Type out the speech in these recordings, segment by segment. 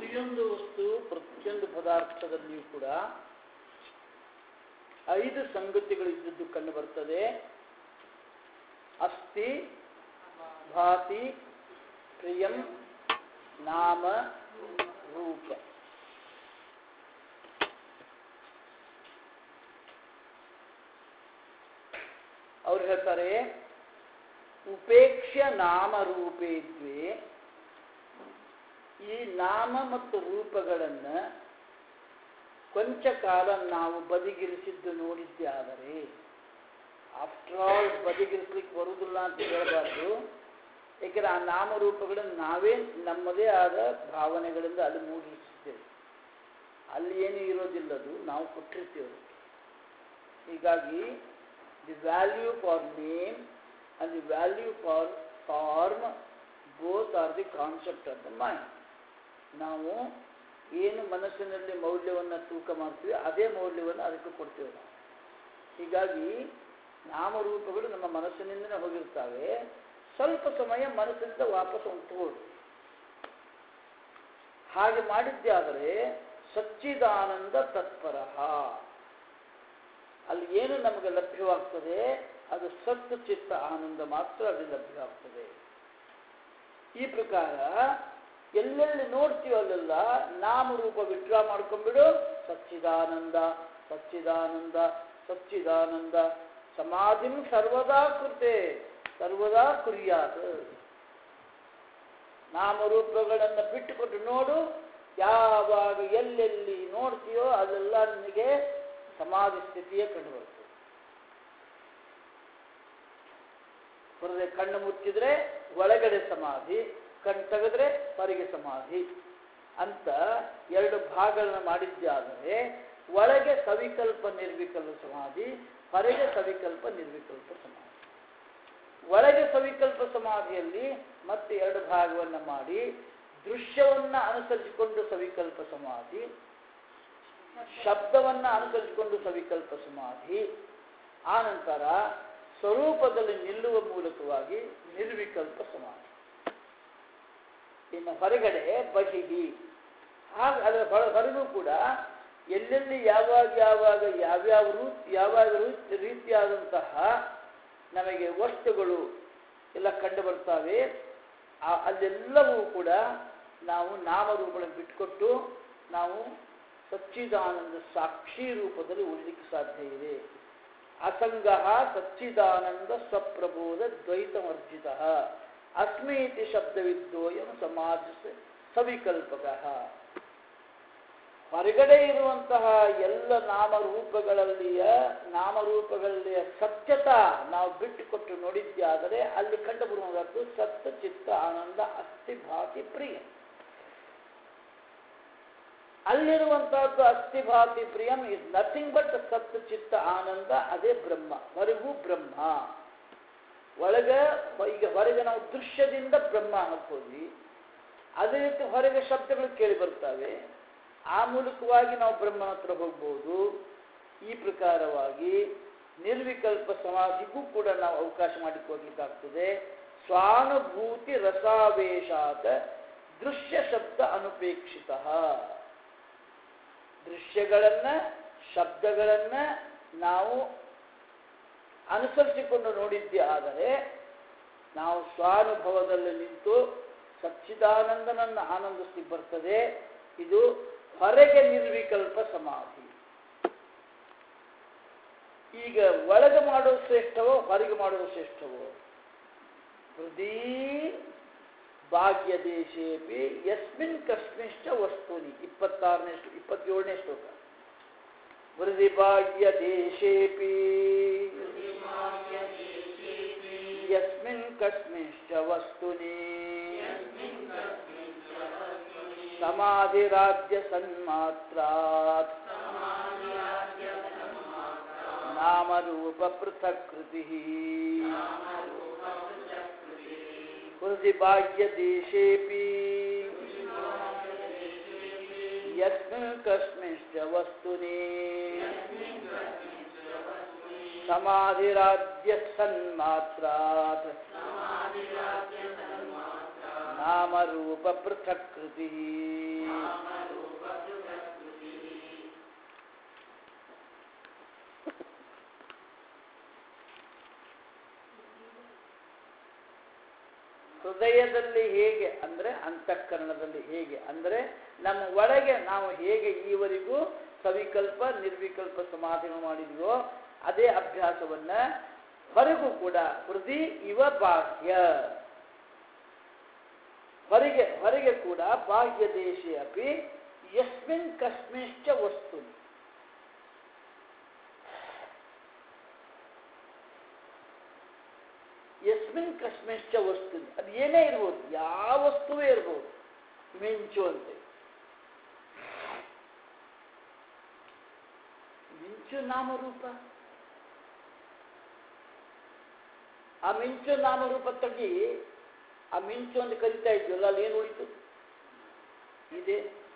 ಪ್ರತಿಯೊಂದು ವಸ್ತು ಪ್ರತಿಯೊಂದು ಪದಾರ್ಥದಲ್ಲಿಯೂ ಕೂಡ ಐದು ಸಂಗತಿಗಳು ಇದ್ದದ್ದು ಕಂಡು ಬರ್ತದೆ ಅಸ್ಥಿ ಭಾತಿ ಪ್ರಿಯಂ ನಾಮ ರೂಪ ಅವ್ರು ಹೇಳ್ತಾರೆ ಉಪೇಕ್ಷ ನಾಮರೂಪೇ ದ್ವೇ ಈ ನಾಮ ಮತ್ತು ರೂಪಗಳನ್ನು ಕೊಂಚ ಕಾಲ ನಾವು ಬದಿಗಿರಿಸಿದ್ದು ನೋಡಿದ್ದೆ ಆದರೆ ಆಫ್ಟರ್ ಆಲ್ ಬದಿಗಿರಿಸ್ಲಿಕ್ಕೆ ಬರುವುದಿಲ್ಲ ಅಂತ ಹೇಳಬಾರ್ದು ಏಕೆಂದರೆ ಆ ನಾಮರೂಪಗಳನ್ನು ನಾವೇ ನಮ್ಮದೇ ಆದ ಭಾವನೆಗಳಿಂದ ಅಲ್ಲಿ ಮೂಡಿಸಿದ್ದೇವೆ ಅಲ್ಲಿ ಏನೂ ಇರೋದಿಲ್ಲದು ನಾವು ಕೊಟ್ಟಿರ್ತೀವಿ ಅದಕ್ಕೆ ಹೀಗಾಗಿ the value for name and the value for form both are the concept of the mind ನಾವು ಏನು ಮನಸ್ಸಿನಲ್ಲಿ ಮೌಲ್ಯವನ್ನು ತೂಕ ಮಾಡ್ತೀವಿ ಅದೇ ಮೌಲ್ಯವನ್ನು ಅದಕ್ಕೆ ಕೊಡ್ತೇವೆ ನಾವು ಹೀಗಾಗಿ ನಾಮರೂಪಗಳು ನಮ್ಮ ಮನಸ್ಸಿನಿಂದಲೇ ಹೋಗಿರ್ತವೆ ಸ್ವಲ್ಪ ಸಮಯ ಮನಸ್ಸಿನಿಂದ ವಾಪಸ್ ಉಂಟುಕೊಳ್ಳು ಹಾಗೆ ಮಾಡಿದ್ದೆ ಆದರೆ ಸಚ್ಚಿದಾನಂದ ತತ್ಪರ ಅಲ್ಲಿ ಏನು ನಮಗೆ ಲಭ್ಯವಾಗ್ತದೆ ಅದು ಸತ್ತು ಚಿತ್ತ ಆನಂದ ಮಾತ್ರ ಅಲ್ಲಿ ಲಭ್ಯವಾಗ್ತದೆ ಈ ಪ್ರಕಾರ ಎಲ್ಲೆಲ್ಲಿ ನೋಡ್ತೀವೋ ಅಲ್ಲೆಲ್ಲ ನಾಮರೂಪ ವಿಡ್ರಾ ಮಾಡ್ಕೊಂಡ್ಬಿಡು ಸಚ್ಚಿದಾನಂದ ಸಚ್ಚಿದಾನಂದ ಸಚ್ಚಿದಾನಂದ ಸಮಾಧಿಂ ಸರ್ವದಾ ಕೃತೆ ಸರ್ವದಾ ಕುರಿಯಾತ್ ನಾಮರೂಪಗಳನ್ನು ಬಿಟ್ಟುಕೊಟ್ಟು ನೋಡು ಯಾವಾಗ ಎಲ್ಲೆಲ್ಲಿ ನೋಡ್ತೀಯೋ ಅಲ್ಲೆಲ್ಲ ನಿನಗೆ ಸಮಾಧಿ ಸ್ಥಿತಿಯೇ ಕಂಡುಬರ್ತದೆ ಹೊರಗೆ ಕಣ್ಣು ಮುಚ್ಚಿದ್ರೆ ಒಳಗಡೆ ಸಮಾಧಿ ಕಣ್ಣು ತೆಗೆದ್ರೆ ಹೊರಗೆ ಸಮಾಧಿ ಅಂತ ಎರಡು ಭಾಗಗಳನ್ನ ಮಾಡಿದ್ದಾದರೆ ಒಳಗೆ ಸವಿಕಲ್ಪ ನಿರ್ವಿಕಲ್ಪ ಸಮಾಧಿ ಹೊರಗೆ ಸವಿಕಲ್ಪ ನಿರ್ವಿಕಲ್ಪ ಸಮಾಧಿ ಒಳಗೆ ಸವಿಕಲ್ಪ ಸಮಾಧಿಯಲ್ಲಿ ಮತ್ತೆ ಎರಡು ಭಾಗವನ್ನು ಮಾಡಿ ದೃಶ್ಯವನ್ನ ಅನುಸರಿಸಿಕೊಂಡು ಸವಿಕಲ್ಪ ಸಮಾಧಿ ಶಬ್ದವನ್ನ ಅನುಸರಿಸಿಕೊಂಡು ಸವಿಕಲ್ಪ ಸಮಾಧಿ ಆನಂತರ ಸ್ವರೂಪದಲ್ಲಿ ನಿಲ್ಲುವ ಮೂಲಕವಾಗಿ ನಿರ್ವಿಕಲ್ಪ ಸಮಾಧಿ ಇನ್ನು ಹೊರಗಡೆ ಬಹಿಹಿ ಹಾಗೆ ಅದರ ಹೊರ ಹೊರಗೂ ಕೂಡ ಎಲ್ಲೆಲ್ಲಿ ಯಾವಾಗ ಯಾವಾಗ ಯಾವ್ಯಾವ ರೂ ಯಾವ್ಯಾವ ರೂ- ರೀತಿಯಾದಂತಹ ನಮಗೆ ವಸ್ತುಗಳು ಎಲ್ಲ ಕಂಡು ಬರ್ತವೆ ಆ- ಅಲ್ಲೆಲ್ಲವೂ ಕೂಡ ನಾವು ನಾಮರೂಪಗಳನ್ನು ಬಿಟ್ಕೊಟ್ಟು ನಾವು ಸಚ್ಚಿದಾನಂದ ಸಾಕ್ಷಿ ರೂಪದಲ್ಲಿ ಉಳಿಲಿಕ್ಕೆ ಸಾಧ್ಯ ಇದೆ ಅಸಂಗ ಸಚ್ಚಿದಾನಂದ ಸ್ವಪ್ರಬೋಧ ದ್ವೈತಮರ್ಜಿತ ಅಸ್ಮೀತಿ ಶಬ್ದವಿದ್ದೋಯಂ ಸಮಾಜ ಸವಿಕಲ್ಪಕ ಹೊರಗಡೆ ಇರುವಂತಹ ಎಲ್ಲ ನಾಮರೂಪಗಳಲ್ಲಿಯ ನಾಮರೂಪಗಳಲ್ಲಿಯ ಸತ್ಯತ ನಾವು ಬಿಟ್ಟುಕೊಟ್ಟು ನೋಡಿದ್ದೆ ಆದರೆ ಅಲ್ಲಿ ಕಂಡು ಬರುವುದದ್ದು ಸತ್ಯ ಚಿತ್ತ ಆನಂದ ಅಸ್ಥಿ ಭಾತಿ ಪ್ರಿಯ ಅಲ್ಲಿರುವಂತಹದ್ದು ಅಸ್ಥಿಭಾತಿ ಪ್ರಿಯಂ ಇಸ್ ನಥಿಂಗ್ ಬಟ್ ಸತ್ ಚಿತ್ತ ಆನಂದ ಅದೇ ಬ್ರಹ್ಮ ಹೊರಗೂ ಬ್ರಹ್ಮ ಒಳಗ ಈಗ ಹೊರಗೆ ನಾವು ದೃಶ್ಯದಿಂದ ಬ್ರಹ್ಮ ಹಾಕೋದ್ವಿ ಅದೇ ರೀತಿ ಹೊರಗೆ ಶಬ್ದಗಳು ಕೇಳಿ ಬರ್ತವೆ ಆ ಮೂಲಕವಾಗಿ ನಾವು ಬ್ರಹ್ಮನ ಹತ್ರ ಹೋಗ್ಬೋದು ಈ ಪ್ರಕಾರವಾಗಿ ನಿರ್ವಿಕಲ್ಪ ಸಮಾಧಿಗೂ ಕೂಡ ನಾವು ಅವಕಾಶ ಮಾಡಿಕೊಡ್ಲಿಕ್ಕಾಗ್ತದೆ ಸ್ವಾನುಭೂತಿ ರಸಾವೇಶಾತ ದೃಶ್ಯ ಶಬ್ದ ಅನುಪೇಕ್ಷಿತ ದೃಶ್ಯಗಳನ್ನ ಶಬ್ದಗಳನ್ನ ನಾವು ಅನುಸರಿಸಿಕೊಂಡು ನೋಡಿದ್ದೇ ಆದರೆ ನಾವು ಸ್ವಾನುಭವದಲ್ಲಿ ನಿಂತು ಸಚ್ಚಿದಾನಂದನನ್ನು ಆನಂದಿಸ್ಲಿಕ್ಕೆ ಬರ್ತದೆ ಇದು ಹೊರಗೆ ನಿರ್ವಿಕಲ್ಪ ಸಮಾಧಿ ಈಗ ಒಳಗೆ ಮಾಡೋದು ಶ್ರೇಷ್ಠವೋ ಹೊರಗೆ ಮಾಡೋದು ಶ್ರೇಷ್ಠವೋ ಹೃದೀ ಭಾಗ್ಯ ದೇಶೇಪಿ ಯಸ್ಮಿನ್ ಕಸ್ಮಿಶ್ಚ ವಸ್ತೂನಿ ಇಪ್ಪತ್ತಾರನೇ ಇಪ್ಪತ್ತೇಳನೇ ಶ್ಲೋಕ ಹೃದಯ ಭಾಗ್ಯ ದೇಶೇಪಿ ಯಸ್ಮಿನ್ ಕಸ್ಮಿಶ್ಚ ವಸ್ತುನಿ ಸಮಾಧಿರಾಜ್ಯ ಸನ್ಮಾತ್ರಾತ್ ನಾಮರೂಪ ಪೃಥಕ್ ಕೃತಿ ಹೃದಯ ಭಾಗ್ಯ ದೇಶೇಪಿ ಯಸ್ಮಿನ್ ಕಸ್ಮಿಶ್ಚ ವಸ್ತುನಿ ಸಮಾಧಿರಾಜ್ಯ ಸನ್ಮಾತ್ರಾತ್ ನಾಮರೂಪ ಪೃಥಕ್ ಕೃತಿ ಹೃದಯದಲ್ಲಿ ಹೇಗೆ ಅಂದರೆ ಅಂತಃಕರಣದಲ್ಲಿ ಹೇಗೆ ಅಂದರೆ ನಮ್ಮ ಒಳಗೆ ನಾವು ಹೇಗೆ ಈವರೆಗೂ ಸವಿಕಲ್ಪ ನಿರ್ವಿಕಲ್ಪ ಸಮಾಧಾನ ಮಾಡಿದ್ವೋ ಅದೇ ಅಭ್ಯಾಸವನ್ನ ಹೊರಗೂ ಕೂಡ ಹೃದಯ ಇವ ಬಾಹ್ಯ ಹೊರಗೆ ಹೊರಗೆ ಕೂಡ ಬಾಹ್ಯ ದೇಶೇ ಅಪಿ ಯಸ್ಮಿನ್ ಕಸ್ಮಿಶ್ಚ ವಸ್ತು ಯಸ್ಮಿನ್ ಕಸ್ಮಿಶ್ಚ ವಸ್ತು ಅದು ಏನೇ ಇರ್ಬೋದು ಯಾವ ವಸ್ತುವೇ ಇರ್ಬೋದು ಮಿಂಚು ಅಂತೆ ಮಿಂಚು ನಾಮರೂಪ ಆ ಮಿಂಚು ನಾಮರೂಪ ತೆಗಿ ಆ ಮಿಂಚು ಅಂತ ಕರಿತಾ ಇದ್ವಲ್ಲ ಅಲ್ಲಿ ಏನು ಉಳಿತು ಇದೆ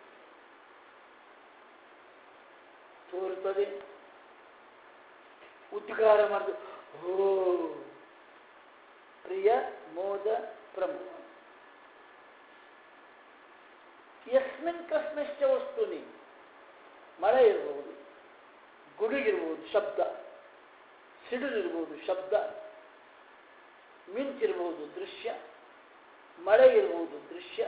ತೋರುತ್ತದೆ ಉದ್ಗಾರ ಮಾಡಿದ ಓ ಪ್ರಿಯ ಮೋದ ಪ್ರಮುಖ ಯಸ್ಮಿನ್ ಕಸ್ಮಿಶ್ಚ ವಸ್ತುನಿ ಮಳೆ ಇರ್ಬೋದು ಗುಡುಗಿರ್ಬೋದು ಶಬ್ದ ಸಿಡಿಲಿರ್ಬೋದು ಶಬ್ದ ಮಿಂಚಿರ್ಬೋದು ದೃಶ್ಯ ಮಳೆ ಇರ್ಬೋದು ದೃಶ್ಯ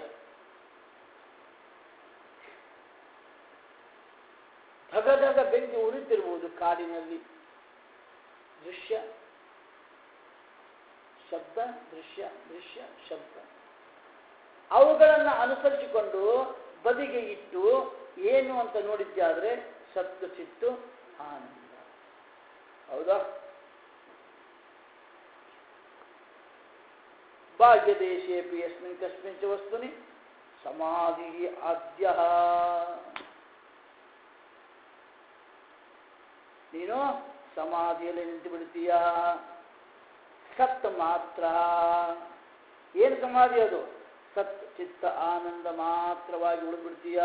ಧಗಧಗ ಬೆಂಕಿ ಉರಿತಿರ್ಬೋದು ಕಾಡಿನಲ್ಲಿ ದೃಶ್ಯ ಶಬ್ದ ದೃಶ್ಯ ದೃಶ್ಯ ಶಬ್ದ ಅವುಗಳನ್ನು ಅನುಸರಿಸಿಕೊಂಡು ಬದಿಗೆ ಇಟ್ಟು ಏನು ಅಂತ ನೋಡಿದ್ದಾದ್ರೆ ಸತ್ತು ಚಿತ್ತು ಆನಂದ ಹೌದಾ ಭಾಗ್ಯದೇಶೇಪಿ ಯಸ್ಮಿನ್ ಕಸ್ಮಿನ್ ಚ ವಸ್ತುನಿ ಸಮಾಧಿ ಆದ್ಯ ನೀನು ಸಮಾಧಿಯಲ್ಲಿ ನಿಂತು ಬಿಡ್ತೀಯ ಸತ್ ಮಾತ್ರ ಏನು ಸಮಾಧಿ ಅದು ಸತ್ ಚಿತ್ತ ಆನಂದ ಮಾತ್ರವಾಗಿ ಉಳಿದ್ಬಿಡ್ತೀಯ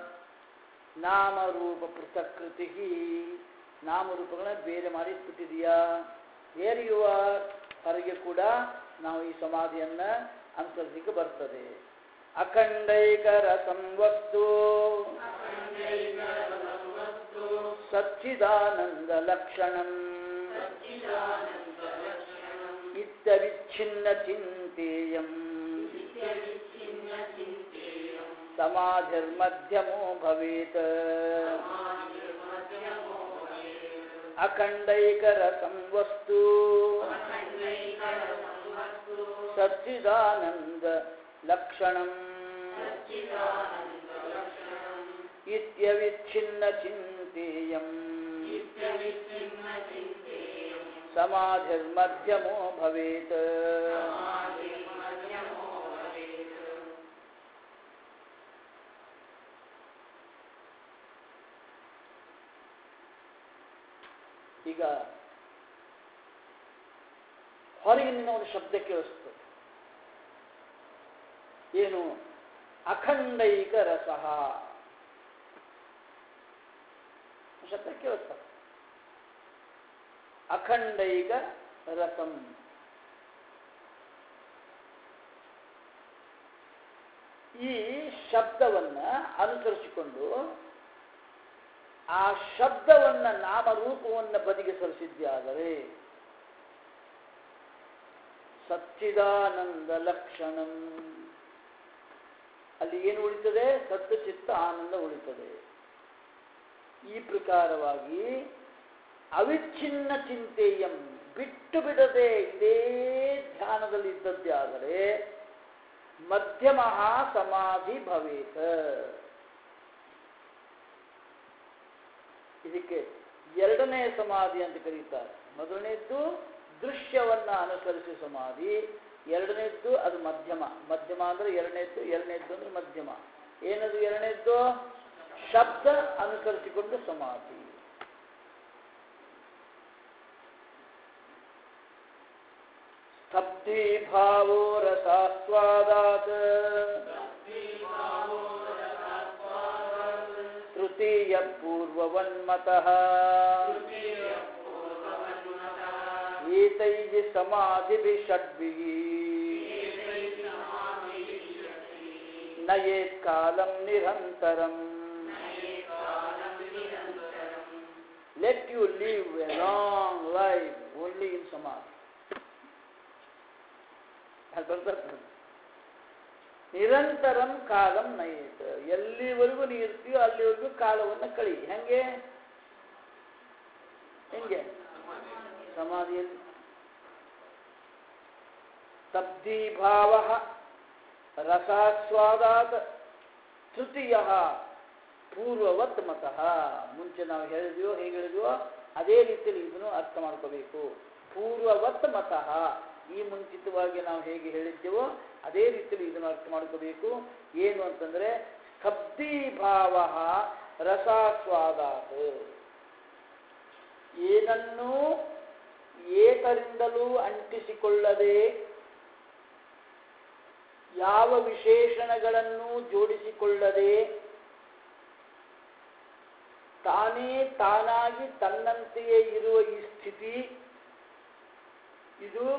ನಾಮರೂಪ ಪೃಥಕೃತಿ ನಾಮರೂಪಗಳನ್ನ ಬೇರೆ ಮಾಡಿ ಬಿಟ್ಟಿದೀಯಾ ವೇರ್ ಯು ಆರ್ ಹೊರಗೆ ಕೂಡ ನಾವು ಈ ಸಮಾಧಿಯನ್ನ ಅನುಸರಿಸಲಿಕ್ಕೆ ಬರ್ತದೆ ಅಖಂಡೈಕರ ಸಂವಸ್ತು ಸಚ್ಚಿದಾನಂದ ಲಕ್ಷಣಂ ಇತ್ಯವಿಚ್ಛಿನ್ನ ಚಿಂತೆಯಂ ಸಮಾಧಿರ್ಮಧ್ಯಮೋ ಭವೇತ್ ಅಖಂಡೈಕರ ಸಂವಸ್ತು ಸಚ್ಚಿದಾನಂದ ಲಕ್ಷಣಂ ಇತ್ಯವಿಚ್ಛಿನ್ನ ಚಿಂತೆಯಂ ಸಮಾಧಿರ್ಮಧ್ಯಮೋ ಭವೇತ್ ಈಗ ಹೊರಗಿನ ಒಂದು ಶಬ್ದ ಕೇಳಿಸ್ತದೆ ಏನು ಅಖಂಡೈಕ ರಸಃ ಶಬ್ದ ಕೇಳಿಸ್ತದೆ ಅಖಂಡೈಕ ರಸಂ ಈ ಶಬ್ದವನ್ನ ಅನುಸರಿಸಿಕೊಂಡು ಆ ಶಬ್ದವನ್ನ ನಾಮರೂಪವನ್ನ ಬದಿಗೆ ಸರಿಸಿದ್ದಾದರೆ ಸಚ್ಚಿದಾನಂದ ಲಕ್ಷಣಂ ಅಲ್ಲಿ ಏನು ಉಳಿತದೆ ಸತ್ಯ ಚಿತ್ತ ಆನಂದ ಉಳಿತದೆ ಈ ಪ್ರಕಾರವಾಗಿ ಅವಿಚ್ಛಿನ್ನ ಚಿಂತೆಯಂ ಬಿಟ್ಟು ಬಿಡದೆ ಇದೇ ಧ್ಯಾನದಲ್ಲಿ ಇದ್ದದ್ದೇ ಆದರೆ ಮಧ್ಯಮ ಸಮಾಧಿ ಭವೇತ ಇದಕ್ಕೆ ಎರಡನೇ ಸಮಾಧಿ ಅಂತ ಕರೀತಾರೆ ಮೊದಲನೇದ್ದು ದೃಶ್ಯವನ್ನ ಅನುಸರಿಸಿ ಸಮಾಧಿ ಎರಡನೇದ್ದು ಅದು ಮಧ್ಯಮ ಮಧ್ಯಮ ಅಂದ್ರೆ ಎರಡನೇದ್ದು ಎರಡನೇದ್ದು ಅಂದ್ರೆ ಮಧ್ಯಮ ಏನದು ಎರಡನೇದ್ದು ಶಬ್ದ ಅನುಸರಿಸಿಕೊಂಡು ಸಮಾಧಿ ಸ್ತಬ್ಧಿ ಭಾವೋ ರಸಾಸ್ವಾದಾತ್ ತೃತೀಯ ಪೂರ್ವವನ್ಮತಃ ಏತೈः ಸಮಾಧಿಭಿः ಷಡ್ಭಿः ನಯೇತ್ ಕಾಲಂ ನಿರಂತರಂ let you live a long life only in ಸಮಾಧಿ ಅದು ಬರ್ತದೆ ನಿರಂತರಂ ಕಾಲಂ ನಯೇತ್ ಎಲ್ಲಿವರೆಗೂ ನೀ ಇರ್ತೀಯೋ ಅಲ್ಲಿವರೆಗೂ ಕಾಲವನ್ನು ಕಳಿ ಹೆಂಗೆ ಹೆಂಗೆ ಸಮಾಧಿಯಲ್ಲಿ ಸ್ತಬ್ಧೀಭಾವ ರಸಾಸ್ವಾದಾತ್ ತೃತೀಯ ಪೂರ್ವವತ್ ಮತಃ ಮುಂಚೆ ನಾವು ಹೇಳಿದ್ವೋ ಹೇಗೆ ಹೇಳಿದ್ವೋ ಅದೇ ರೀತಿಯಲ್ಲಿ ಇದನ್ನು ಅರ್ಥ ಮಾಡ್ಕೋಬೇಕು ಪೂರ್ವವತ್ ಮತಃ ಈ ಮುಂಚಿತವಾಗಿ ನಾವು ಹೇಗೆ ಹೇಳಿದ್ದೇವೋ ಅದೇ ರೀತಿಯಲ್ಲಿ ಇದನ್ನು ಅರ್ಥ ಮಾಡ್ಕೋಬೇಕು ಏನು ಅಂತಂದ್ರೆ ಸ್ತಬ್ಧೀಭಾವ ರಸಾಸ್ವಾದಾತ್ ಏನನ್ನೂ ಏಕರಿಂದಲೂ ಅಂಟಿಸಿಕೊಳ್ಳದೆ ಯಾವ ವಿಶೇಷಣಗಳನ್ನು ಜೋಡಿಸಿಕೊಳ್ಳದೆ ತಾನೇ ತಾನಾಗಿ ತನ್ನಂತೆಯೇ ಇರುವ ಈ ಸ್ಥಿತಿ ಇದು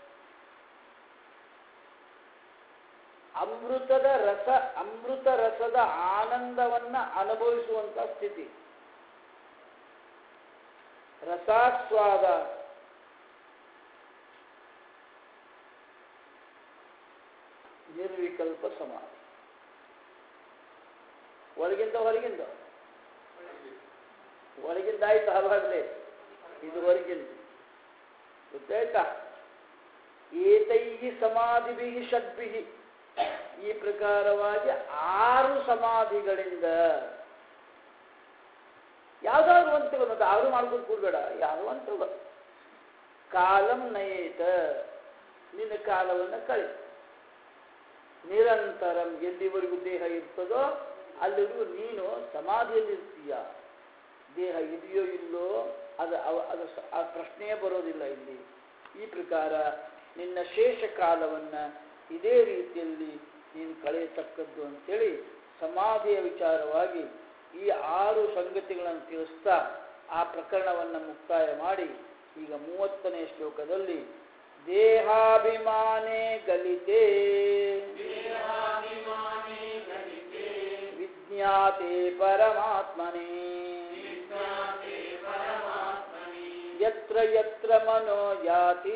ಅಮೃತದ ರಸ ಅಮೃತ ರಸದ ಆನಂದವನ್ನ ಅನುಭವಿಸುವಂತ ಸ್ಥಿತಿ ರಸಾಸ್ವಾದ ನಿರ್ವಿಕಲ್ಪ ಸಮಾಧಿ ಒಳಗಿಂದ ಹೊರಗಿಂದ ಒಳಗಿಂದ ಆಯ್ತು ಹಾಗಾಗಲೇ ಇದು ಹೊರಗಿಂದ ಗೊತ್ತಾಯ್ತಾ ಏತೈಹಿ ಸಮಾಧಿಭಿ ಷಡ್ಭಿ ಈ ಪ್ರಕಾರವಾಗಿ ಆರು ಸಮಾಧಿಗಳಿಂದ ಯಾವ್ದಾದ್ರು ಒಂದು ತಗೋ ಮತ್ತೆ ಆರು ಮಾಡ್ಕೊಂಡು ಕೂಡಬೇಡ ಯಾರು ಒಂದು ತಗೋ ಕಾಲಂ ನಯೇತ ನಿನ್ನ ಕಾಲವನ್ನು ಕಳಿ ನಿರಂತರಂ ಎಲ್ಲಿವರೆಗೂ ದೇಹ ಇರ್ತದೋ ಅಲ್ಲಿವರೆಗೂ ನೀನು ಸಮಾಧಿಯಲ್ಲಿ ಇರ್ತೀಯ ದೇಹ ಇದೆಯೋ ಇಲ್ಲೋ ಅದು ಅವ- ಅದು ಸ- ಆ ಪ್ರಶ್ನೆಯೇ ಬರೋದಿಲ್ಲ ಇಲ್ಲಿ ಈ ಪ್ರಕಾರ ನಿನ್ನ ಶೇಷ ಕಾಲವನ್ನು ಇದೇ ರೀತಿಯಲ್ಲಿ ನೀನು ಕಳೆಯತಕ್ಕದ್ದು ಅಂತೇಳಿ ಸಮಾಧಿಯ ವಿಚಾರವಾಗಿ ಈ ಆರು ಸಂಗತಿಗಳನ್ನು ತಿಳಿಸ್ತಾ ಆ ಪ್ರಕರಣವನ್ನು ಮುಕ್ತಾಯ ಮಾಡಿ ಈಗ ಮೂವತ್ತನೇ ಶ್ಲೋಕದಲ್ಲಿ ದೇಹಾಭಿಮಾನೇ ಗಲಿತೆ ವಿಜ್ಞಾತೆ ಪರಮಾತ್ಮನೇ ಯತ್ರ ಯತ್ರ ಮನೋ ಯಾತಿ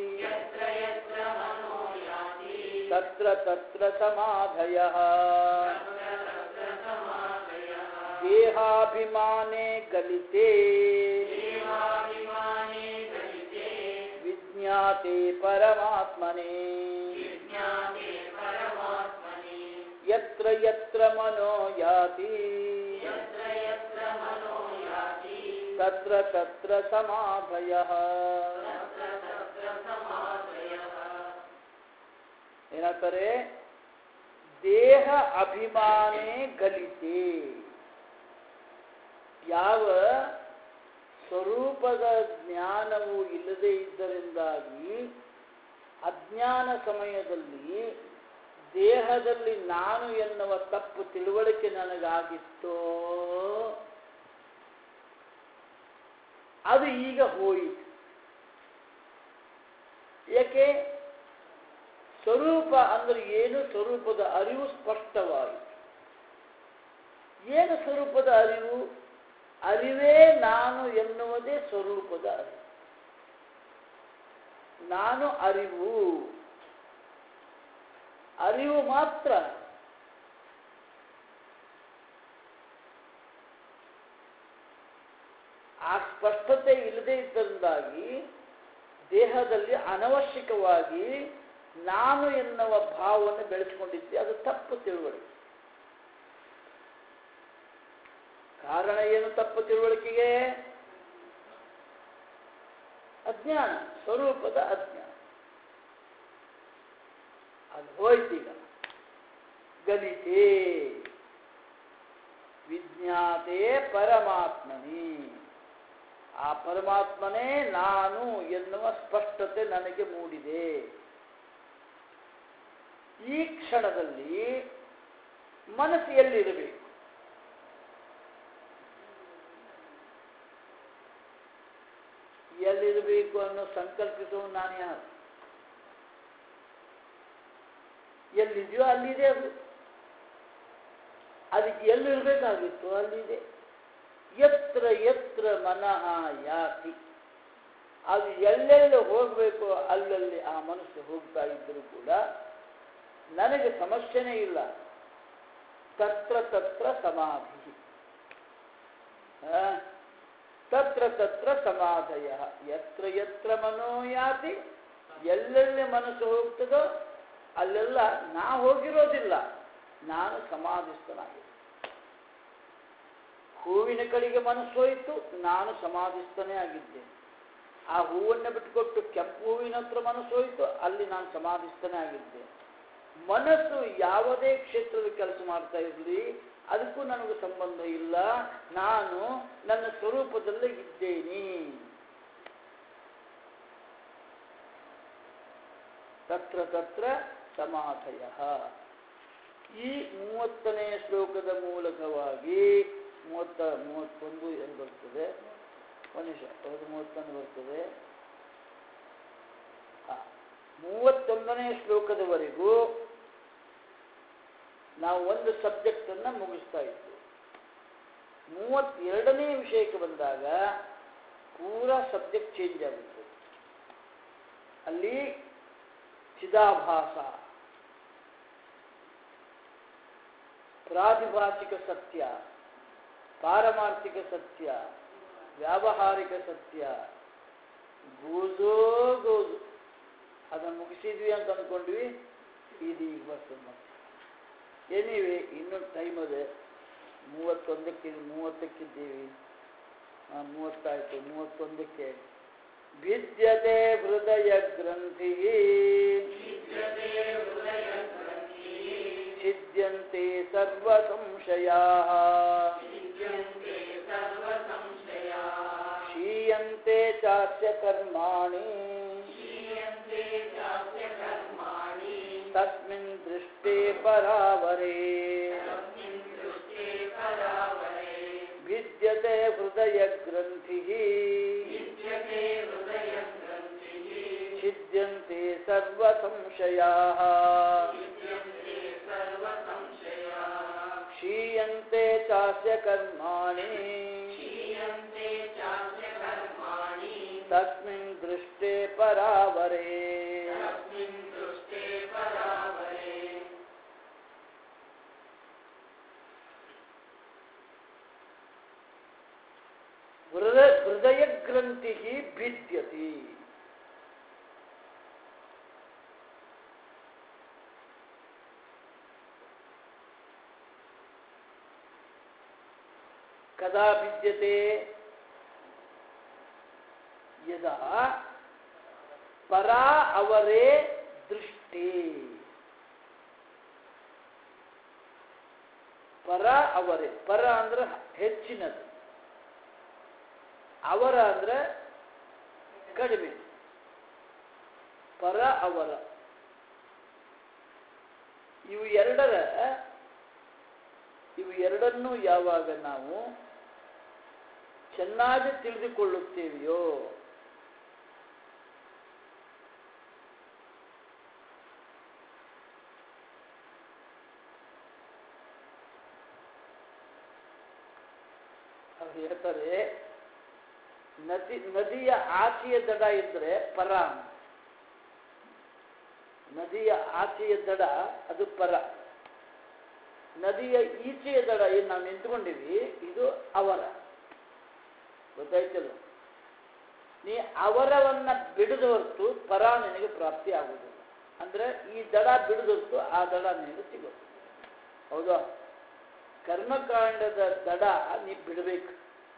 ತತ್ರ ತತ್ರ ಸಮಾಧಯ ದೇಹಾಭಿಮಾನೇ ಗಲಿತೆ ವಿಜ್ಞಾತೆ ಪರಮಾತ್ಮನೇ ಯತ್ರ ಯತ್ರ ಮನೋ ಯಾತಿ ತತ್ರ ತತ್ರ ಸಮಾಧಯ ಏನಂತಾರೆ ದೇಹ ಅಭಿಮಾನೇ ಗಲಿತೆ ಯಾವ ಸ್ವರೂಪದ ಜ್ಞಾನವು ಇಲ್ಲದೆ ಇದ್ದರಿಂದಾಗಿ ಅಜ್ಞಾನ ಸಮಯದಲ್ಲಿ ದೇಹದಲ್ಲಿ ನಾನು ಎನ್ನುವ ತಪ್ಪು ತಿಳುವಳಿಕೆ ನನಗಾಗಿತ್ತೋ ಅದು ಈಗ ಹೋಯಿತು ಏಕೆ ಸ್ವರೂಪ ಅಂದ್ರೆ ಏನು ಸ್ವರೂಪದ ಅರಿವು ಸ್ಪಷ್ಟವಾಯಿತು ಏನು ಸ್ವರೂಪದ ಅರಿವು ಅರಿವೇ ನಾನು ಎನ್ನುವುದೇ ಸ್ವರೂಪದ ಅರಿವು ನಾನು ಅರಿವು ಅರಿವು ಮಾತ್ರ ಆ ಸ್ಪಷ್ಟತೆ ಇಲ್ಲದೆ ಇದ್ದರಿಂದಾಗಿ ದೇಹದಲ್ಲಿ ಅನವಶ್ಯಕವಾಗಿ ನಾನು ಎನ್ನುವ ಭಾವವನ್ನು ಬೆಳೆಸ್ಕೊಂಡಿದ್ದೆ ಅದು ತಪ್ಪು ತಿಳುವಳಿಕೆ ಕಾರಣ ಏನು ತಪ್ಪು ತಿಳುವಳಿಕೆಗೆ ಅಜ್ಞಾನ ಸ್ವರೂಪದ ಅಜ್ಞಾನ ಅದು ಹೋಯ್ತೀಗ ಗಲಿತೆ ವಿಜ್ಞಾತೆ ಪರಮಾತ್ಮನಿ ಆ ಪರಮಾತ್ಮನೇ ನಾನು ಎನ್ನುವ ಸ್ಪಷ್ಟತೆ ನನಗೆ ಮೂಡಿದೆ ಈ ಕ್ಷಣದಲ್ಲಿ ಮನಸ್ಸು ಎಲ್ಲಿರಬೇಕು ಎಲ್ಲಿರಬೇಕು ಅನ್ನೋ ಸಂಕಲ್ಪಿಸುವ ನಾನು ಯಾರು ಎಲ್ಲಿದೆಯೋ ಅಲ್ಲಿದೆ ಅದು ಅದಕ್ಕೆ ಎಲ್ಲಿರಬೇಕಾಗಿತ್ತು ಅಲ್ಲಿದೆ ಎತ್ರ ಎತ್ರ ಮನಃ ಯಾತಿ ಅದು ಎಲ್ಲೆಲ್ಲಿ ಹೋಗಬೇಕು ಅಲ್ಲಲ್ಲಿ ಆ ಮನಸ್ಸು ಹೋಗ್ತಾ ಇದ್ದರೂ ಕೂಡ ನನಗೆ ಸಮಸ್ಯೆನೇ ಇಲ್ಲ ತತ್ರ ತತ್ರ ಸಮಾಧಿ ಆ, ತತ್ರ ತತ್ರ ಸಮಾಧಯ ಎತ್ರ ಎತ್ರ ಮನೋಯಾತಿ ಎಲ್ಲೆಲ್ಲಿ ಮನಸ್ಸು ಹೋಗ್ತದೋ ಅಲ್ಲೆಲ್ಲ ನಾ ಹೋಗಿರೋದಿಲ್ಲ ನಾನು ಸಮಾಧಿಸ್ಥನಾಗಿದೆ ಹೂವಿನ ಕಡೆಗೆ ಮನಸ್ಸು ಹೋಯಿತು ನಾನು ಸಮಾಧಿಸ್ಥನೇ ಆಗಿದ್ದೇನೆ ಆ ಹೂವನ್ನು ಬಿಟ್ಟುಕೊಟ್ಟು ಕೆಂಪು ಹೂವಿನ ಹತ್ರ ಮನಸ್ಸು ಹೋಯಿತು ಅಲ್ಲಿ ನಾನು ಸಮಾಧಿಸ್ಥನೇ ಆಗಿದ್ದೇನೆ ಮನಸ್ಸು ಯಾವುದೇ ಕ್ಷೇತ್ರದ ಕೆಲಸ ಮಾಡ್ತಾ ಇರಲಿ ಅದಕ್ಕೂ ನನಗೆ ಸಂಬಂಧ ಇಲ್ಲ ನಾನು ನನ್ನ ಸ್ವರೂಪದಲ್ಲೇ ಇದ್ದೇನೆ ತತ್ರ ತತ್ರ ಸಮಾಧಯ ಈ ಮೂವತ್ತನೇ ಶ್ಲೋಕದ ಮೂಲಕವಾಗಿ ಮೂವತ್ತ ಮೂವತ್ತೊಂದು ಏನು ಬರ್ತದೆ ಒಂದು ನಿಮಿಷ ಹೌದು ಮೂವತ್ತೊಂದು ಬರ್ತದೆ ಹಾ ಮೂವತ್ತೊಂದನೇ ಶ್ಲೋಕದವರೆಗೂ ನಾವು ಒಂದು ಸಬ್ಜೆಕ್ಟನ್ನು ಮುಗಿಸ್ತಾ ಇದ್ವಿ ಮೂವತ್ತೆರಡನೇ ವಿಷಯಕ್ಕೆ ಬಂದಾಗ ಪೂರಾ ಸಬ್ಜೆಕ್ಟ್ ಚೇಂಜ್ ಆಗುತ್ತೆ ಅಲ್ಲಿ ಚಿದಾಭಾಸ ಪ್ರಾತಿಭಾಸಿಕ ಸತ್ಯ ಪಾರಮಾರ್ಥಿಕ ಸತ್ಯ ವ್ಯಾವಹಾರಿಕ ಸತ್ಯ ಗೋಜೋ ಗೋಜು ಅದನ್ನು ಮುಗಿಸಿದ್ವಿ ಅಂತ ಅಂದ್ಕೊಂಡ್ವಿ ಇದು ಈಗ ಬರ್ತದೆ ಮತ್ತೆ ಏನಿವೆ ಇನ್ನೂ ಟೈಮ್ ಅದೇ ಮೂವತ್ತೊಂದಕ್ಕೆ ಮೂವತ್ತಕ್ಕಿದ್ದೀವಿ ಆ, ಮೂವತ್ತಾಯ್ತು ಮೂವತ್ತೊಂದಕ್ಕೆ ಭಿದ್ಯತೆ ಹೃದಯ ಗ್ರಂಥಿ ಛಿದ್ಯಂತೆ ಸರ್ವ ಸಂಶಯಾ ಕ್ಷೀಯಂತೆ ಚಾಸ್ಯ ಕರ್ಮಾಣಿ ತಸ್ಮಿನ್ ದೃಷ್ಟೇ ಪರಾವರೇ ಭಿದ್ಯತೆ ಹೃದಯ ಗ್ರಂಥಿ ಛಿದ್ಯಂತೆ ಸರ್ವ ಸಂಶಯಾ ಕ್ಷೀಯಂತೆ ಚಾಸ್ಯ ಕರ್ಮಾಣಿ ತಸ್ಮಿನ್ ದೃಷ್ಟೇ ಪರಾವರೇ ಹೃದಯ ಹೃದಯ ಗ್ರಂಥಿ ಭಿದ್ಯತಿ ಕದಾ ಭಿದ್ಯತೆ ಯದಾ ಪರಾ ಅವರೇ ದೃಷ್ಟಿ ಪರ ಅವರೇ ಪರ ಅಂದ್ರೆ ಹೆಚ್ಚಿನದು ಅವರ ಅಂದ್ರೆ ಕಡಿಮೆ ಪರ ಅವರ ಇವು ಎರಡರ ಇವು ಎರಡನ್ನೂ ಯಾವಾಗ ನಾವು ಚೆನ್ನಾಗಿ ತಿಳಿದುಕೊಳ್ಳುತ್ತೇವೆಯೋ ಅವ್ರು ಹೇಳ್ತಾರೆ ನದಿ ನದಿಯ ಆಚೆಯ ದಡ ಇದ್ರೆ ಪರ ನದಿಯ ಆಚೆಯ ದಡ ಅದು ಪರ ನದಿಯ ಈಚೆಯ ದಡ ಏನು ನಾವು ನಿಂತ್ಕೊಂಡಿವಿ ಇದು ಅವರ ಗೊತ್ತಾಯ್ತಲ್ಲ ನೀ ಅವರವನ್ನ ಬಿಡದ ಹೊರತು ಪರ ನಿನಗೆ ಪ್ರಾಪ್ತಿ ಆಗುವುದಿಲ್ಲ ಅಂದ್ರೆ ಈ ದಡ ಬಿಡದ ಹೊರತು ಆ ದಡ ನಿನಗೆ ಸಿಗೋದು ಹೌದಾ ಕರ್ಮಕಾಂಡದ ದಡ ನೀ ಬಿಡಬೇಕು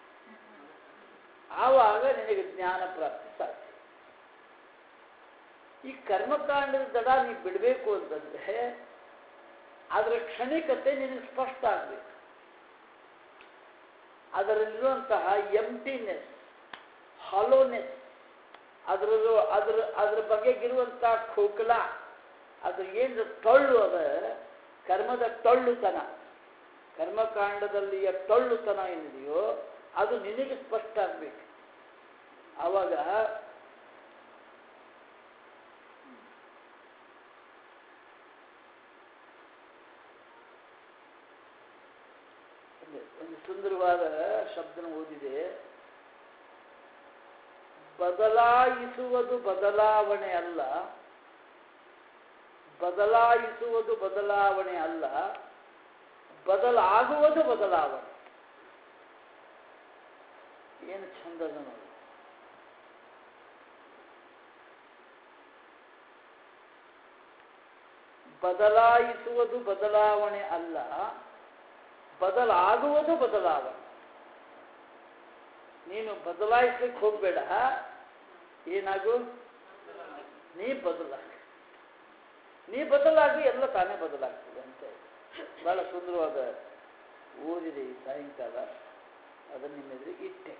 ಆವಾಗ ನಿನಗೆ ಜ್ಞಾನ ಪ್ರಾಪ್ತಿ ಸಾಧ್ಯ ಈ ಕರ್ಮಕಾಂಡದ ದಡ ನೀ ಬಿಡಬೇಕು ಅಂತಂದ್ರೆ ಅದರ ಕ್ಷಣಿಕತೆ ನಿನಗೆ ಸ್ಪಷ್ಟ ಆಗಬೇಕು ಅದರಲ್ಲಿರುವಂತಹ ಎಂಟಿನೆಸ್ ಹಾಲೋನೆಸ್ ಅದರ ಅದರ ಅದರ ಬಗೆಗಿರುವಂತಹ ಖೋಕಲ ಅದ್ರ ಏನು ಟೊಳ್ಳು ಅದ ಕರ್ಮದ ಟೊಳ್ಳುತನ ಕರ್ಮಕಾಂಡದಲ್ಲಿಯ ಟೊಳ್ಳುತನ ಏನಿದೆಯೋ ಅದು ನಿನಗೆ ಸ್ಪಷ್ಟ ಆಗಬೇಕು ಆವಾಗ ಒಂದು ಸುಂದರವಾದ ಶಬ್ದನ ಓದಿದೆ ಬದಲಾಯಿಸುವುದು ಬದಲಾವಣೆ ಅಲ್ಲ ಬದಲಾಯಿಸುವುದು ಬದಲಾವಣೆ ಅಲ್ಲ ಬದಲಾಗುವುದು ಬದಲಾವಣೆ ಏನು ಚಂದದ ನೋಡಿ ಬದಲಾಯಿಸುವುದು ಬದಲಾವಣೆ ಅಲ್ಲ ಬದಲಾಗುವುದು ಬದಲಾವಣೆ ನೀನು ಬದಲಾಯಿಸ್ಲಿಕ್ಕೆ ಹೋಗ್ಬೇಡ ಏನಾಗು ನೀ ಬದಲಾಗ ನೀ ಬದಲಾಗಿ ಎಲ್ಲ ತಾನೇ ಬದಲಾಗ್ತದೆ ಅಂತ ಬಹಳ ಸುಂದರವಾದ ಓದಿದೆ ಈ ಸಾಯಂಕಾಲ ಅದನ್ನು ನಿಮ್ಮ ಎದುರಿಗೆ ಇಟ್ಟೆ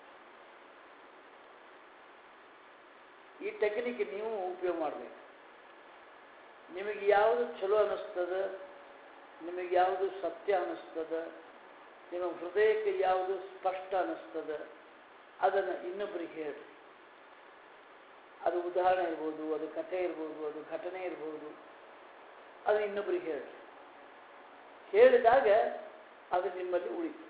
ಈ ಟೆಕ್ನಿಕ್ ನೀವು ಉಪಯೋಗ ಮಾಡಬೇಕು ನಿಮಗೆ ಯಾವುದು ಚಲೋ ಅನ್ನಿಸ್ತದ ನಿಮಗೆ ಯಾವುದು ಸತ್ಯ ಅನ್ನಿಸ್ತದ ನಿಮ್ಮ ಹೃದಯಕ್ಕೆ ಯಾವುದು ಸ್ಪಷ್ಟ ಅನ್ನಿಸ್ತದ ಅದನ್ನು ಇನ್ನೊಬ್ಬರಿಗೆ ಹೇಳಿ ಅದು ಉದಾಹರಣೆ ಇರ್ಬೋದು ಅದು ಕಥೆ ಇರ್ಬೋದು ಅದು ಘಟನೆ ಇರ್ಬೋದು ಅದು ಇನ್ನೊಬ್ಬರಿಗೆ ಹೇಳಿ ಹೇಳಿದಾಗ ಅದು ನಿಮ್ಮಲ್ಲಿ ಉಳಿತು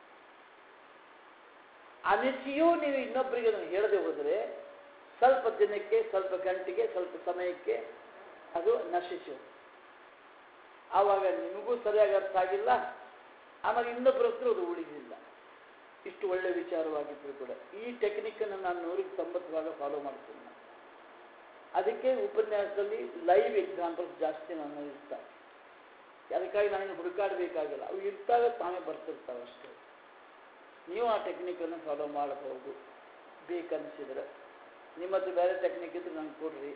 ಅನಿಸಿಯೂ ನೀವು ಇನ್ನೊಬ್ಬರಿಗೆ ಅದನ್ನು ಹೇಳದೆ ಹೋದರೆ ಸ್ವಲ್ಪ ದಿನಕ್ಕೆ ಸ್ವಲ್ಪ ಗಂಟೆಗೆ ಸ್ವಲ್ಪ ಸಮಯಕ್ಕೆ ಅದು ನಶಿಸಿ ಆವಾಗ ನಿಮಗೂ ಸರಿಯಾಗಿ ಅರ್ಥ ಆಗಿಲ್ಲ ಆಮೇಲೆ ಇನ್ನೊಬ್ಬರ ಹತ್ರ ಅದು ಉಳಿದಿಲ್ಲ ಇಷ್ಟು ಒಳ್ಳೆ ವಿಚಾರವಾಗಿದ್ರು ಕೂಡ ಈ ಟೆಕ್ನಿಕ್ಕನ್ನು ನಾನು ನೂರಿಗೆ ತೊಂಬತ್ತು ಭಾಗ ಫಾಲೋ ಮಾಡ್ತೀನಿ ನಾನು. ಅದಕ್ಕೆ ಉಪನ್ಯಾಸದಲ್ಲಿ ಲೈವ್ ಎಕ್ಸಾಂಪಲ್ಸ್ ಜಾಸ್ತಿ ನಾನು ಇರ್ತಾರೆ ಅದಕ್ಕಾಗಿ ನಾನು ಹುಡುಕಾಡಬೇಕಾಗಿಲ್ಲ ಅವು ಇರ್ತಾವೆ ತಾವೇ ಬರ್ತಿರ್ತಾವೆ ಅಷ್ಟೇ ನೀವು ಆ ಟೆಕ್ನಿಕನ್ನು ಫಾಲೋ ಮಾಡಬಹುದು ಬೇಕನ್ಸಿದ್ರೆ ನಿಮ್ಮ ಹತ್ರ ಬೇರೆ ಟೆಕ್ನಿಕ್ ಇದ್ರೆ ನಂಗೆ ಕೊಡ್ರಿ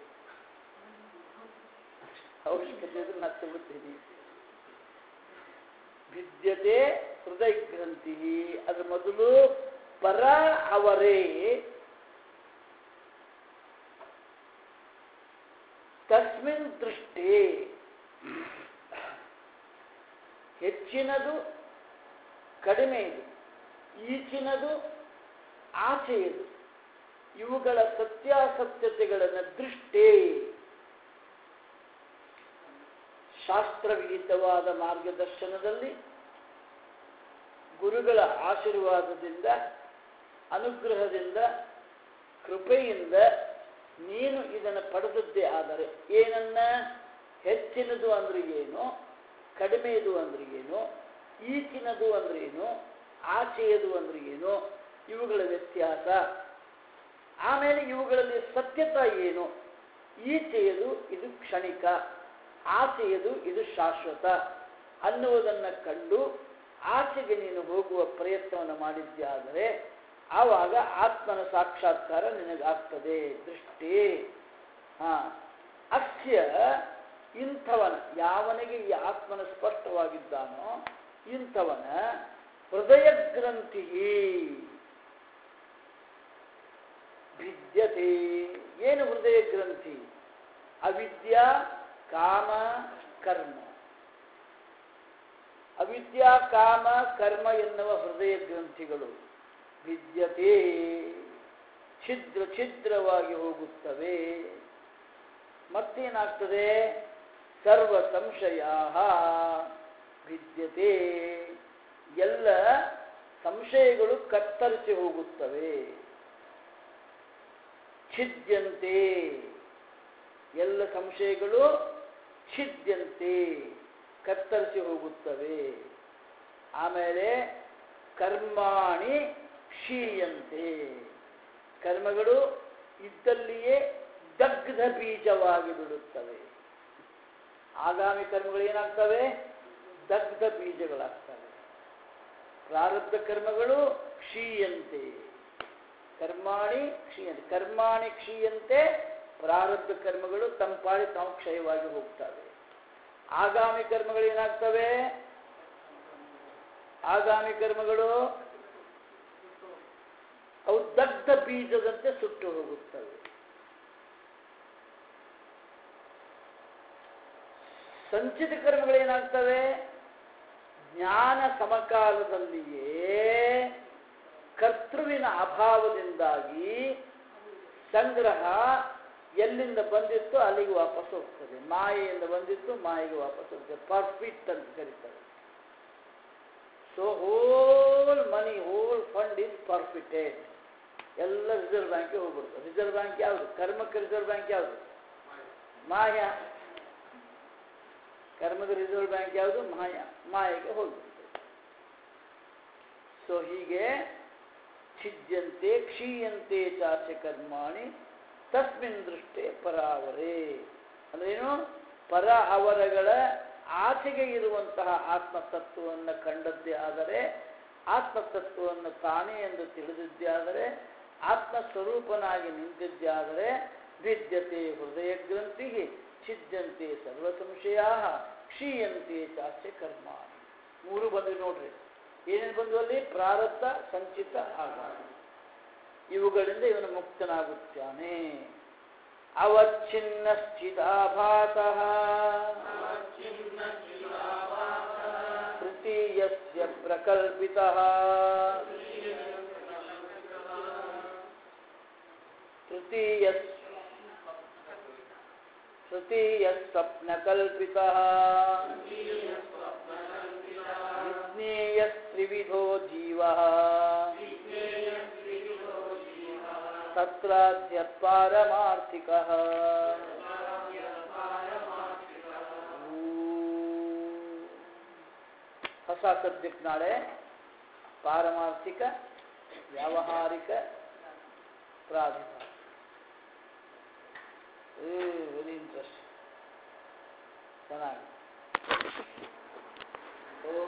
ಅವಶ್ಯಕತೆ ಇದ್ರೆ ನಾನು ತಗೋತೀನಿ ವಿದ್ಯತೆ ಹೃದಯ ಗ್ರಂಥಿ ಅದ್ರ ಮೊದಲು ಪರ ಅವರೇ ತಸ್ಮಿನ್ ದೃಷ್ಟಿ ಹೆಚ್ಚಿನದು ಕಡಿಮೆಯದು ಈಚಿನದು ಆಚೆಯದು ಇವುಗಳ ಸತ್ಯಾಸತ್ಯತೆಗಳನ್ನು ದೃಷ್ಟಿ ಶಾಸ್ತ್ರವಿಹಿತವಾದ ಮಾರ್ಗದರ್ಶನದಲ್ಲಿ ಗುರುಗಳ ಆಶೀರ್ವಾದದಿಂದ ಅನುಗ್ರಹದಿಂದ ಕೃಪೆಯಿಂದ ನೀನು ಇದನ್ನು ಪಡೆದದ್ದೇ ಆದರೆ ಏನನ್ನ ಹೆಚ್ಚಿನದು ಅಂದ್ರೆ ಏನು ಕಡಿಮೆಯದು ಅಂದ್ರೆ ಏನು ಈಚಿನದು ಅಂದ್ರೆ ಏನು ಆಚೆಯದು ಅಂದ್ರೆ ಏನು ಇವುಗಳ ವ್ಯತ್ಯಾಸ ಆಮೇಲೆ ಇವುಗಳಲ್ಲಿ ಸತ್ಯತ ಏನು ಈಚೆಯದು ಇದು ಕ್ಷಣಿಕ ಆಚೆಯದು ಇದು ಶಾಶ್ವತ ಅನ್ನುವುದನ್ನು ಕಂಡು ಆಚೆಗೆ ನೀನು ಹೋಗುವ ಪ್ರಯತ್ನವನ್ನು ಮಾಡಿದ್ಯಾದರೆ ಆವಾಗ ಆತ್ಮನ ಸಾಕ್ಷಾತ್ಕಾರ ನಿನಗಾಗ್ತದೆ ದೃಷ್ಟಿ ಹಾ ಅಸ್ಯ ಇಂಥವನ ಯಾವನಿಗೆ ಈ ಆತ್ಮನ ಸ್ಪಷ್ಟವಾಗಿದ್ದಾನೋ ಇಂಥವನ ಹೃದಯ ಗ್ರಂಥಿ ಭಿದ್ಯತೆ ಏನು ಹೃದಯ ಗ್ರಂಥಿ ಅವಿದ್ಯಾ ಕಾಮ ಕರ್ಮ ಅವಿದ್ಯಾ ಕಾಮ ಕರ್ಮ ಎನ್ನುವ ಹೃದಯ ಗ್ರಂಥಿಗಳು ಭಿದ್ಯತೆ ಛಿದ್ರ ಛಿದ್ರವಾಗಿ ಹೋಗುತ್ತವೆ ಮತ್ತೇನಾಗ್ತದೆ ಸರ್ವ ಸಂಶಯ ಭಿದ್ಯತೆ ಎಲ್ಲ ಸಂಶಯಗಳು ಕತ್ತರಿಸಿ ಹೋಗುತ್ತವೆ ಛಿದ್ಯಂತೆ ಎಲ್ಲ ಸಂಶಯಗಳು ಛಿದ್ಯಂತೆ ಕತ್ತರಿಸಿ ಹೋಗುತ್ತವೆ ಆಮೇಲೆ ಕರ್ಮಾಣಿ ಕ್ಷೀಯಂತೆ ಕರ್ಮಗಳು ಇದ್ದಲ್ಲಿಯೇ ದಗ್ಧ ಬೀಜವಾಗಿ ಬಿಡುತ್ತವೆ ಆಗಾಮಿ ಕರ್ಮಗಳು ಏನಾಗ್ತವೆ ದಗ್ಧ ಬೀಜಗಳಾಗ್ತವೆ ಪ್ರಾರಬ್ಧ ಕರ್ಮಗಳು ಕ್ಷೀಯಂತೆ ಕರ್ಮಾಣಿ ಕ್ಷೀಯಂತೆ ಕರ್ಮಾಣಿ ಕ್ಷೀಯಂತೆ ಪ್ರಾರಬ್ಧ ಕರ್ಮಗಳು ತಂಪಾಡಿ ತಾವು ಕ್ಷಯವಾಗಿ ಹೋಗ್ತವೆ ಆಗಾಮಿ ಕರ್ಮಗಳು ಏನಾಗ್ತವೆ ಆಗಾಮಿ ಕರ್ಮಗಳು ಅವು ದಗ್ಧ ಬೀಜದಂತೆ ಸುಟ್ಟು ಹೋಗುತ್ತವೆ ಸಂಚಿತ ಕರ್ಮಗಳು ಏನಾಗ್ತವೆ ಜ್ಞಾನ ಸಮಕಾಲದಲ್ಲಿಯೇ ಕರ್ತೃವಿನ ಅಭಾವದಿಂದಾಗಿ ಸಂಗ್ರಹ ಎಲ್ಲಿಂದ ಬಂದಿತ್ತು ಅಲ್ಲಿಗೆ ವಾಪಸ್ ಹೋಗ್ತದೆ ಮಾಯೆಯಿಂದ ಬಂದಿತ್ತು ಮಾಯೆಗೆ ವಾಪಸ್ ಹೋಗ್ತದೆ ಪರ್ಫಿಟ್ ಅಂತ ಕರೀತಾರೆ so whole money whole fund is forfeited ಎಲ್ಲ ರಿಸರ್ವ್ ಬ್ಯಾಂಕ್ಗೆ ಹೋಗ್ಬಿಡ್ತು ರಿಸರ್ವ್ ಬ್ಯಾಂಕ್ ಯಾವುದು ಕರ್ಮಕ್ಕೆ ರಿಸರ್ವ್ ಬ್ಯಾಂಕ್ ಯಾವುದು ಮಾಯ ಕರ್ಮದ ರಿಸರ್ವ್ ಬ್ಯಾಂಕ್ ಯಾವುದು ಮಾಯ ಮಾಯೆಗೆ ಹೋಗ್ಬಿಡ್ತು ಸೊ ಹೀಗೆ ಛಿದ್ಯಂತೆ ಕ್ಷೀಯಂತೆ ಚಾಚ ಕರ್ಮಾಣಿ ತಸ್ಮಿನ್ ದೃಷ್ಟೇ ಪರಾವರೇ ಅಂದ್ರೇನು ಪರ ಅವರಗಳ ಆಚೆಗೆ ಇರುವಂತಹ ಆತ್ಮತತ್ವವನ್ನು ಕಂಡದ್ದೇ ಆದರೆ ಆತ್ಮತತ್ವವನ್ನು ತಾನೇ ಎಂದು ತಿಳಿದಿದ್ದೇ ಆದರೆ ಆತ್ಮಸ್ವರೂಪನಾಗಿ ನಿಂತಿದ್ದೇ ಆದರೆ ಭಿದ್ಯತೆ ಹೃದಯ ಗ್ರಂಥಿಗೆ ಛಿದ್ಯಂತೆ ಸರ್ವ ಸಂಶಯ ಕ್ಷೀಯಂತೆ ಚಾಸ್ಯ ಕರ್ಮ ಮೂರು ಬಂದು ನೋಡ್ರಿ ಏನೇನು ಬಂದು ಅಲ್ಲಿ ಪ್ರಾರಬ್ಧ ಸಂಚಿತ ಆಗಾಮ ಇವುಗಳಿಂದ ಇವನು ಮುಕ್ತನಾಗುತ್ತಾನೆ ಅವಚ್ಛಿನ್ನಶ್ಚಿದಾಭಾಸ ತೃತೀಯಸ್ಯ ಪ್ರಕಲ್ಪಿತ ತೃತೀಯ ತೃತೀಯ ಸ್ವಪ್ನಕಲ್ಪಿತ ವಿಜ್ಞೇಯಸ್ತ್ರಿವಿಧೋ ಜೀವ ತತ್ರಾದ್ಯತ್ಪಾರಮಾರ್ಥಿಕ ಹೊಸ ಸಬ್ಜೆಕ್ಟ್ ನಾಳೆ ಪಾರಮಾರ್ಥಿಕ ವ್ಯಾವಹಾರಿಕ ಪ್ರಾಧಿಕಾರ ವೆರಿ ಇಂಟ್ರೆಸ್ಟ್ ಚೆನ್ನಾಗಿ